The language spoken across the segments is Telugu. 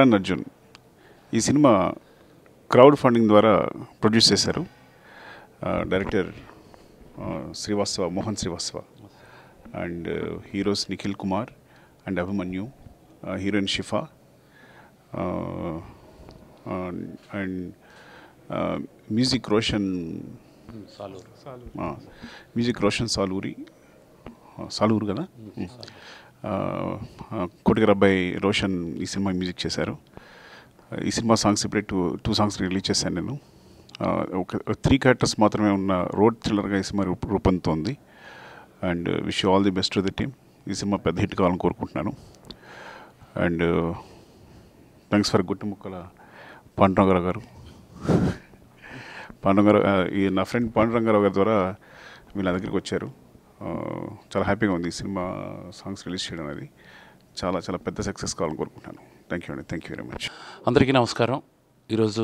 కరణ్ అర్జున్ ఈ సినిమా క్రౌడ్ ఫండింగ్ ద్వారా ప్రొడ్యూస్ చేశారు ఆ, డైరెక్టర్ ఆ, Srivastava Mohan Srivastava and heroes Nikhil Kumar and Abhimanyu ఆ, హీరోయిన్ షిఫా ఆ, ఆ, అండ్ ఆ, మ్యూజిక్ రోషన్ సాలూరు ఆ, మ్యూజిక్ రోషన్ సాలూరి ఆ, సాలూరు కదా ఆ, ఆ, కోటిగర్ అబ్బాయి రోషన్ ఈ సినిమా మ్యూజిక్ చేశారు ఆ, ఈ సినిమా సాంగ్స్ ఇప్పుడే టూ టూ సాంగ్స్ రిలీజ్ చేశాను నేను ఆ, ఒక త్రీ క్యారెక్టర్స్ మాత్రమే ఉన్న రోడ్ థ్రిల్లర్గా ఈ సినిమా రూప- రూపొందుతోంది and wish all the best to the team ఈ సినిమా పెద్ద హిట్ కావాలని కోరుకుంటున్నాను అండ్ థ్యాంక్స్ ఫర్ గుట్టు ముక్కల పాండురంగారావు గారు పాండురంగారావు ఆ, ఈ నా ఫ్రెండ్ పాండురంగారావు గారి ద్వారా వీళ్ళ దగ్గరికి వచ్చారు ఆ, చాలా హ్యాపీగా ఉంది ఈ సినిమా సాంగ్స్ రిలీజ్ చేయడం అనేది చాలా చాలా పెద్ద సక్సెస్ కావాలని కోరుకుంటున్నాను థ్యాంక్ యూ అండి థ్యాంక్ యూ వెరీ మచ్ అందరికీ నమస్కారం ఈరోజు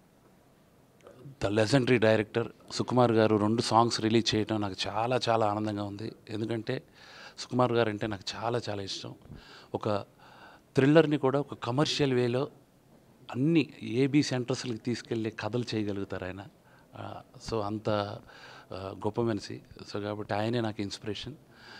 ద లెజెండరీ డైరెక్టర్ సుకుమార్ గారు రెండు సాంగ్స్ రిలీజ్ చేయడం నాకు చాలా చాలా ఆనందంగా ఉంది ఎందుకంటే సుకుమార్ గారు అంటే నాకు చాలా చాలా ఇష్టం ఒక థ్రిల్లర్ని కూడా ఒక కమర్షియల్ వేలో అన్ని ఏబీ సెంటర్స్కి తీసుకెళ్ళి కథలు చేయగలుగుతారు ఆయన ఆ, సో అంత ఆ, గొప్ప మనిషి సో కాబట్టి ఆయనే నాకు inspiration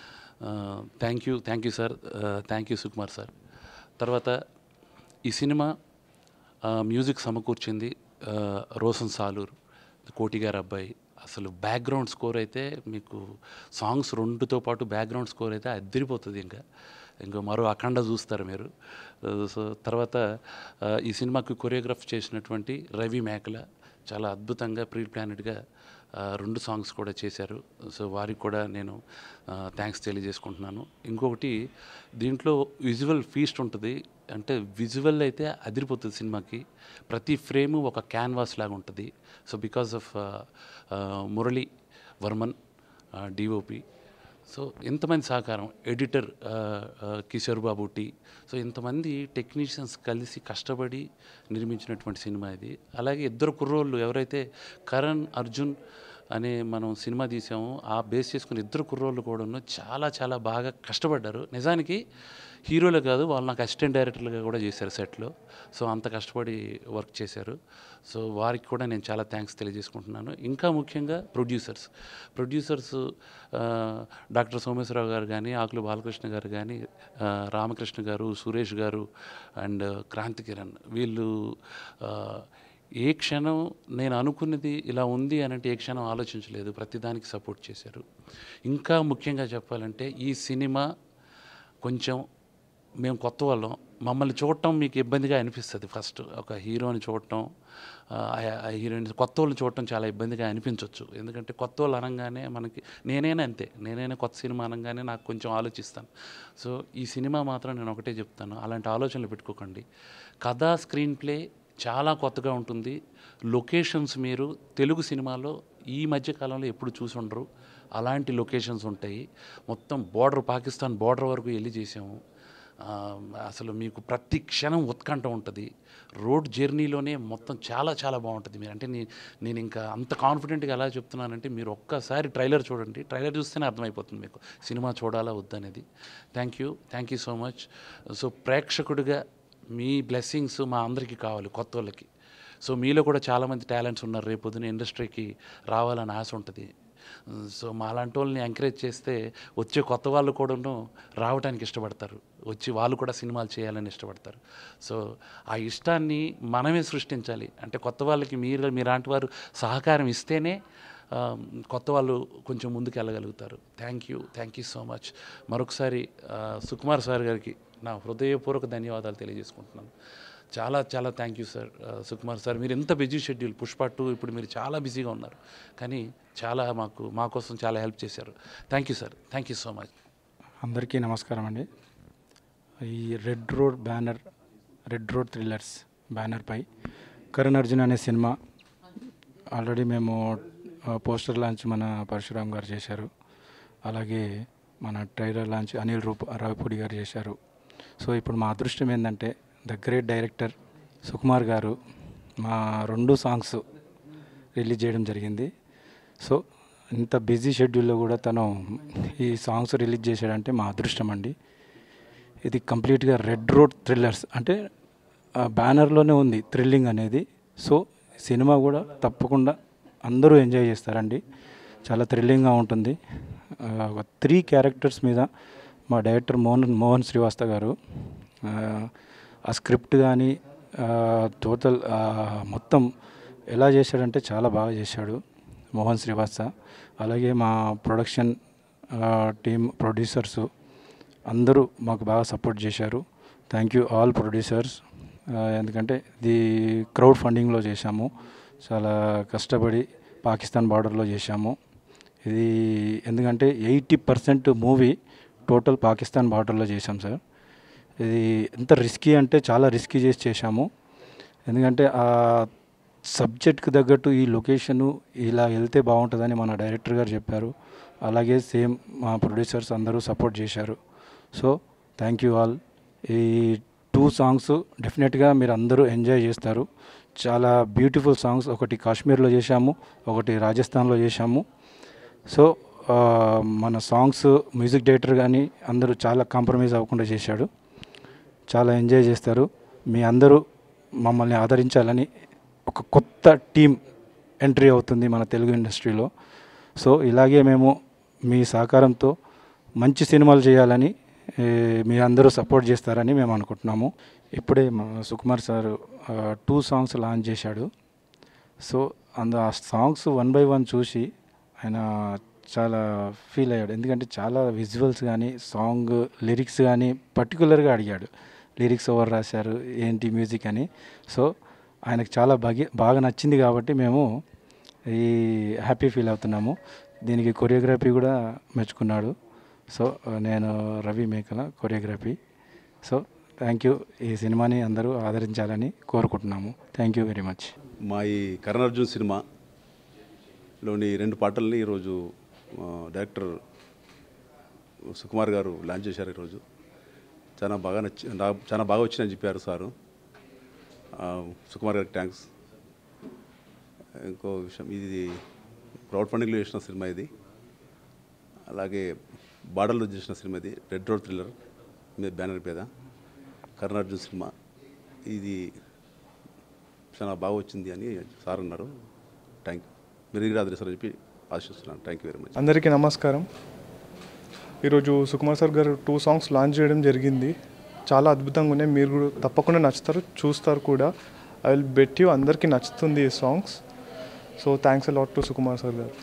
thank you thank you sir thank you Sukumar sir తర్వాత ఈ సినిమా ఆ, మ్యూజిక్ సమకూర్చింది ఆ, రోషన్ సాలూర్ కోటి గారి అబ్బాయి అసలు బ్యాక్గ్రౌండ్ స్కోర్ అయితే మీకు సాంగ్స్ రెండుతో పాటు బ్యాక్గ్రౌండ్ స్కోర్ అయితే అద్దరిపోతుంది ఇంకా ఇంకా మరో అఖండ చూస్తారు మీరు ఆ, సో తర్వాత ఆ, ఈ సినిమాకి కొరియోగ్రాఫ్ చేసినటువంటి రవి మేకల చాలా అద్భుతంగా ప్రీ ప్లానెడ్గా రెండు సాంగ్స్ కూడా చేశారు సో వారికి కూడా నేను థ్యాంక్స్ తెలియజేసుకుంటున్నాను ఇంకొకటి దీంట్లో విజువల్ ఫీస్ట్ ఉంటుంది అంటే విజువల్ అయితే అదిరిపోతుంది సినిమాకి ప్రతి ఫ్రేము ఒక క్యాన్వాస్ లాగా ఉంటుంది so because of Murali Varman DOP so ఇంతమంది సహకారం ఎడిటర్ ఆ, ఆ, కిషోర్ బాబు టీ సో ఇంతమంది టెక్నీషియన్స్ కలిసి కష్టపడి నిర్మించినటువంటి సినిమా ఇది అలాగే ఇద్దరు కుర్రోళ్ళు ఎవరైతే కరణ్ అర్జున్ అనే మనం సినిమా తీసాము ఆ బేస్ చేసుకుని ఇద్దరు కుర్రోళ్ళు కూడా చాలా చాలా బాగా కష్టపడ్డారు నిజానికి హీరోలే కాదు వాళ్ళు నాకు అసిస్టెంట్ డైరెక్టర్లుగా కూడా చేశారు సెట్లో సో అంత కష్టపడి వర్క్ చేశారు సో వారికి కూడా నేను చాలా థ్యాంక్స్ తెలియజేసుకుంటున్నాను ఇంకా ముఖ్యంగా ప్రొడ్యూసర్స్ ప్రొడ్యూసర్స్ డాక్టర్ సోమేశ్వరరావు గారు కానీ ఆకులు బాలకృష్ణ గారు కానీ ఆ, రామకృష్ణ గారు సురేష్ గారు అండ్ క్రాంతి కిరణ్ వీళ్ళు ఆ, ఏ క్షణం నేను అనుకున్నది ఇలా ఉంది అని అంటే ఏ క్షణం ఆలోచించలేదు ప్రతిదానికి సపోర్ట్ చేశారు ఇంకా ముఖ్యంగా చెప్పాలంటే ఈ సినిమా కొంచెం మేము కొత్త వాళ్ళం మమ్మల్ని చూడటం మీకు ఇబ్బందిగా అనిపిస్తుంది ఫస్ట్ ఒక హీరోని చూడటం ఆ, ఆ హీరోయిన్ కొత్త వాళ్ళని చూడటం చాలా ఇబ్బందిగా అనిపించవచ్చు ఎందుకంటే కొత్త వాళ్ళు అనగానే మనకి నేనైనా అంతే నేనైనా కొత్త సినిమా అనగానే నాకు కొంచెం ఆలోచిస్తాను సో ఈ సినిమా మాత్రం నేను ఒకటే చెప్తాను అలాంటి ఆలోచనలు పెట్టుకోకండి కథా స్క్రీన్ ప్లే చాలా కొత్తగా ఉంటుంది లొకేషన్స్ మీరు తెలుగు సినిమాలో ఈ మధ్య కాలంలో ఎప్పుడు చూసి ఉండరు అలాంటి లొకేషన్స్ ఉంటాయి మొత్తం బార్డర్ పాకిస్తాన్ బార్డర్ వరకు వెళ్ళి చేసాము ఆ, అసలు మీకు ప్రతి క్షణం ఉత్కంఠ ఉంటుంది రోడ్ జర్నీలోనే మొత్తం చాలా చాలా బాగుంటుంది మీరు అంటే నే- నేను ఇంకా అంత కాన్ఫిడెంట్గా ఎలా చెప్తున్నానంటే మీరు ఒక్కసారి ట్రైలర్ చూడండి ట్రైలర్ చూస్తేనే అర్థమైపోతుంది మీకు సినిమా చూడాలా వద్దనేది thank you thank you so much so ప్రేక్షకుడిగా మీ బ్లెస్సింగ్స్ మా అందరికీ కావాలి కొత్త వాళ్ళకి సో మీలో కూడా చాలామంది టాలెంట్స్ ఉన్నారు రేపు పొద్దున ఇండస్ట్రీకి రావాలని ఆశ ఉంటుంది సో మాలాంటి వాళ్ళని ఎంకరేజ్ చేస్తే వచ్చే కొత్త వాళ్ళు కూడాను రావడానికి ఇష్టపడతారు వచ్చి వాళ్ళు కూడా సినిమాలు చేయాలని ఇష్టపడతారు సో ఆ ఇష్టాన్ని మనమే సృష్టించాలి అంటే కొత్త వాళ్ళకి మీరు మీలాంటి వారు సహకారం ఇస్తేనే ఆ, కొత్త వాళ్ళు కొంచెం ముందుకు వెళ్ళగలుగుతారు thank you thank you so much మరొకసారి ఆ, సుకుమార్ సార్ గారికి నా హృదయపూర్వక ధన్యవాదాలు తెలియజేసుకుంటున్నాను చాలా చాలా థ్యాంక్ యూ సార్ ఆ, సుకుమార్ సార్ మీరు ఎంత బిజీ షెడ్యూల్ పుష్ప టూ ఇప్పుడు మీరు చాలా బిజీగా ఉన్నారు కానీ చాలా మాకు మా కోసం చాలా హెల్ప్ చేశారు thank you sir thank you so much అందరికీ నమస్కారం అండి ఈ red road banner red road thrillers బ్యానర్పై కరణ్ అర్జున్ అనే సినిమా ఆల్రెడీ మేము ఆ, పోస్టర్ లాంచ్ మన పరశురామ్ గారు చేశారు అలాగే మన ట్రైలర్ లాంచ్ అనిల్ రూప్ రావిపూడి గారు చేశారు సో ఇప్పుడు మా అదృష్టం ఏంటంటే ద గ్రేట్ డైరెక్టర్ సుకుమార్ గారు మా రెండు సాంగ్స్ రిలీజ్ చేయడం జరిగింది సో ఇంత బిజీ షెడ్యూల్లో కూడా తను ఈ సాంగ్స్ రిలీజ్ చేశాడంటే మా అదృష్టం అండి ఇది కంప్లీట్గా రెడ్ రోడ్ థ్రిల్లర్స్ అంటే బ్యానర్లోనే ఉంది థ్రిల్లింగ్ అనేది సో సినిమా కూడా తప్పకుండా అందరూ ఎంజాయ్ చేస్తారండి చాలా థ్రిల్లింగ్గా ఉంటుంది ఆ, ఒక త్రీ క్యారెక్టర్స్ మీద మా డైరెక్టర్ మోహన్ మోహన్ శ్రీవాస్త గారు ఆ, ఆ స్క్రిప్ట్ కానీ టోటల్ మొత్తం ఎలా చేశాడంటే చాలా బాగా చేశాడు మోహన్ శ్రీవాస్త అలాగే మా ప్రొడక్షన్ టీమ్ ప్రొడ్యూసర్స్ అందరూ మాకు బాగా సపోర్ట్ చేశారు థ్యాంక్ యూ ఆల్ ప్రొడ్యూసర్స్ ఎందుకంటే ఇది క్రౌడ్ ఫండింగ్లో చేశాము చాలా కష్టపడి పాకిస్తాన్ బార్డర్లో చేశాము ఇది ఎందుకంటే eighty percent movie total Pakistan బార్డర్లో చేశాం సార్ ఇది ఎంత రిస్కీ అంటే చాలా రిస్కీ చేసి చేశాము ఎందుకంటే ఆ సబ్జెక్ట్కి తగ్గట్టు ఈ లొకేషను ఇలా వెళ్తే బాగుంటుందని మన డైరెక్టర్ గారు చెప్పారు అలాగే సేమ్ మా ప్రొడ్యూసర్స్ అందరూ సపోర్ట్ చేశారు సో థ్యాంక్ యూ ఆల్ ఈ టూ సాంగ్స్ డెఫినెట్గా మీరు అందరూ ఎంజాయ్ చేస్తారు చాలా బ్యూటిఫుల్ సాంగ్స్ ఒకటి కాశ్మీర్లో చేశాము ఒకటి రాజస్థాన్లో చేశాము సో ఆ, మన సాంగ్స్ మ్యూజిక్ డైరెక్టర్ కానీ అందరూ చాలా కాంప్రమైజ్ అవ్వకుండా చేశాడు చాలా ఎంజాయ్ చేస్తారు మీ అందరూ మమ్మల్ని ఆదరించాలని ఒక కొత్త టీం ఎంట్రీ అవుతుంది మన తెలుగు ఇండస్ట్రీలో సో ఇలాగే మేము మీ సహకారంతో మంచి సినిమాలు చేయాలని ఏ, మీ అందరూ సపోర్ట్ చేస్తారని మేము అనుకుంటున్నాము ఇప్పుడే మా Sukumar sir two songs launch చేశాడు సో అందు ఆ సాంగ్స్ వన్ బై వన్ చూసి ఆయన చాలా ఫీల్ అయ్యాడు ఎందుకంటే చాలా విజువల్స్ కానీ సాంగ్ లిరిక్స్ కానీ పర్టికులర్గా అడిగాడు లిరిక్స్ ఎవరు రాశారు ఏంటి మ్యూజిక్ అని సో ఆయనకు చాలా బాగా బాగా నచ్చింది కాబట్టి మేము ఈ హ్యాపీ ఫీల్ అవుతున్నాము దీనికి కొరియోగ్రఫీ కూడా మెచ్చుకున్నాడు సో నేను రవి మేకల కొరియోగ్రఫీ సో థ్యాంక్ యూ ఈ సినిమాని అందరూ ఆదరించాలని కోరుకుంటున్నాము థ్యాంక్ యూ వెరీ మచ్ మా ఈ కరణార్జున్ సినిమాలోని రెండు పాటల్ని ఈరోజు ఆ, డైరెక్టర్ సుకుమార్ గారు లాంచ్ చేశారు ఈరోజు చాలా బాగా నచ్చి నా- చాలా బాగా వచ్చిందని చెప్పారు సారు ఆ, సుకుమార్ గారికి థ్యాంక్స్ ఇంకో విషయం ఇది క్రౌడ్ ఫండింగ్లో చేసిన సినిమా ఇది అలాగే బార్డర్లో చేసిన సినిమా ఇది రెడ్ రోడ్ థ్రిల్లర్ మీద బ్యానర్ మీద కర్ణార్జున్ సినిమా ఇది చాలా బాగా వచ్చింది అని సార్ అన్నారు థ్యాంక్ యూ మీరు కూడా ఆదరిస్తారని చెప్పి ఆశిస్తున్నాను థ్యాంక్ యూ వెరీ మచ్ అందరికీ నమస్కారం ఈరోజు Sukumar sir garu two songs launch చేయడం జరిగింది చాలా అద్భుతంగా ఉన్నాయి మీరు కూడా తప్పకుండా నచ్చుతారు చూస్తారు కూడా ఐ విల్ బెట్ యూ అందరికీ నచ్చుతుంది ఈ songs so thanks a lot to Sukumar sir గారు